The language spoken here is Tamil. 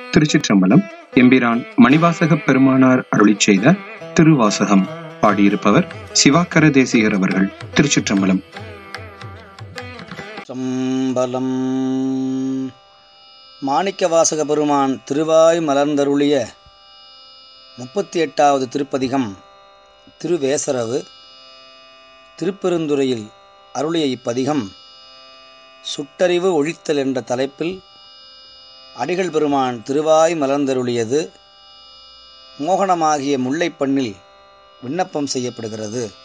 திருச்சிற்றம்பலம் எம்பிரான் மணிவாசக பெருமானார் அருளிச் செய்த திருவாசகம் பாடியிருப்பவர் சிவாக்கர தேசிகர் அவர்கள் திருச்சிற்றம்பலம் சம்பலம் மாணிக்கவாசக பெருமான் திருவாய் மலர்ந்தருளிய முப்பத்தி எட்டாவது திருப்பதிகம் திருவேசரவு திருப்பெருந்துறையில் அருளிய இப்பதிகம் சுட்டறிவு ஒழித்தல் என்ற தலைப்பில் அடிகள் பெருமான் திருவாய் மலர்ந்தருளியது மோகனமாகிய முல்லைப்பண்ணில் விண்ணப்பம் செய்யப்படுகிறது